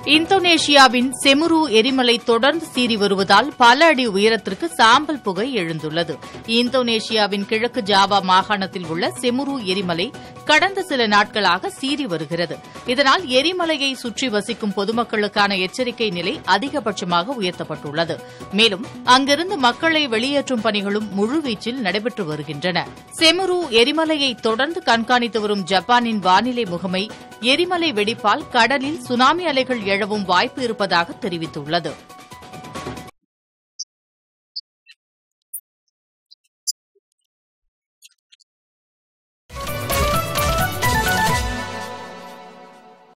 இந்தோனேஷியாவின் செமுரு எரிமலை தொடர்ந்து சீறி வருவதால் பல அடி உயரத்திற்கு சாம்பல் புகை எழுந்துள்ளது இந்தோனேஷியாவின் கிழக்கு ஜாவா மாகாணத்தில் உள்ள செமுரு எரிமலை கடந்த சில நாட்களாக சீறி வருகிறது இதனால் எரிமலையை சுற்றி வசிக்கும் பொதுமக்களுக்கான எச்சரிக்கை நிலை அதிகபட்சமாக உயர்த்தப்பட்டுள்ளது மேலும் அங்கிருந்து மக்களை வெளியேற்றும் பணிகளும் முழுவீச்சில் நடைபெற்று வருகின்றன செமுரு எரிமலையை தொடர்ந்து கண்காணித்து வரும் ஜப்பானின் வானிலை முகமை எரிமலை வெடிப்பால் கடலில் சுனாமி அலைகள் எழவும் வாய்ப்பு இருப்பதாக தெரிவித்துள்ளது